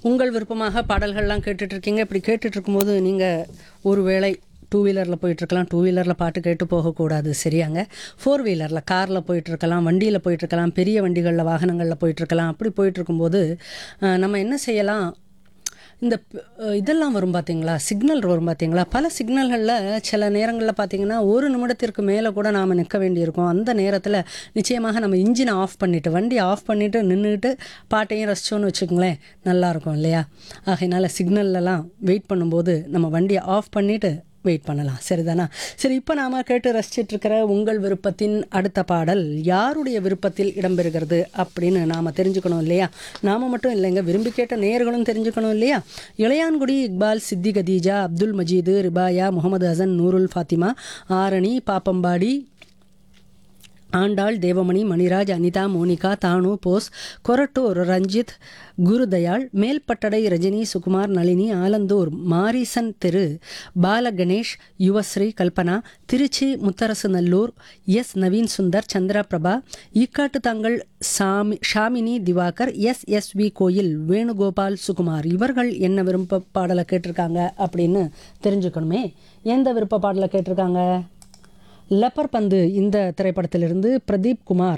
உங்கள் விருப்பமாக பாடல்கள்லாம் கேட்டுட்டு இருக்கீங்க இப்படி கேட்டுட்டு இருக்கும்போது நீங்கள் ஒருவேளை டூ வீலரில் போயிட்டுருக்கலாம் டூ வீலரில் பாட்டு கேட்டு போகக்கூடாது சரியாங்க ஃபோர் வீலரில் காரில் போயிட்டுருக்கலாம் வண்டியில் போயிட்டுருக்கலாம் பெரிய வண்டிகளில் வாகனங்களில் போயிட்டுருக்கலாம் அப்படி போயிட்டுருக்கும்போது அஹ், நம்ம என்ன செய்யலாம் இந்த ப- அஹ் இதெல்லாம் வரும் பார்த்தீங்களா சிக்னல் வரும் பார்த்தீங்களா பல சிக்னல்களில் சில நேரங்களில் பார்த்தீங்கன்னா ஒரு நிமிடத்திற்கு மேலே கூட நாம் நிற்க வேண்டியிருக்கும் அந்த நேரத்தில் நிச்சயமாக நம்ம இன்ஜினை ஆஃப் பண்ணிவிட்டு வண்டி ஆஃப் பண்ணிவிட்டு நின்றுட்டு பாட்டையும் ரசிச்சோன்னு வச்சுக்கோங்களேன் நல்லாயிருக்கும் இல்லையா ஆகையினால சிக்னல்லலாம் வெயிட் பண்ணும்போது நம்ம வண்டியை ஆஃப் பண்ணிவிட்டு வெயிட் பண்ணலாம் சரிதானா சரி இப்போ நாம் கேட்டு ரசிச்சிட்டு இருக்கிற உங்கள் விருப்பத்தின் அடுத்த பாடல் யாருடைய விருப்பத்தில் இடம்பெறுகிறது அப்படின்னு நாம் தெரிஞ்சுக்கணும் இல்லையா நாம மட்டும் இல்லைங்க விரும்பி கேட்ட நேயர்களும் தெரிஞ்சுக்கணும் இல்லையா இளையான்குடி இக்பால் சித்தி கதீஜா அப்துல் மஜீது ரிபாயா முகமது ஹசன் நூருல் ஃபாத்திமா ஆரணி பாப்பம்பாடி ஆண்டாள் தேவமணி மணிராஜ் அனிதா மோனிகா தானு போஸ் கொரட்டூர் ரஞ்சித் குருதயாள் மேல்பட்டடை ரஜினி சுகுமார் நளினி ஆலந்தூர் மாரிசன் தெரு பால கணேஷ் யுவஸ்ரீ கல்பனா திருச்சி முத்தரசு நல்லூர் எஸ் நவீன் சுந்தர் சந்திரா பிரபா ஈக்காட்டு தாங்கள் Sami Shamini Diwakar S S V கோயில் வேணுகோபால் சுகுமார் இவர்கள் என்ன விருப்ப பாடலை கேட்டிருக்காங்க அப்படின்னு தெரிஞ்சுக்கணுமே எந்த விருப்ப பாடலை கேட்டிருக்காங்க லப்பர் பந்து இந்த திரைப்படத்திலிருந்து பிரதீப் குமார்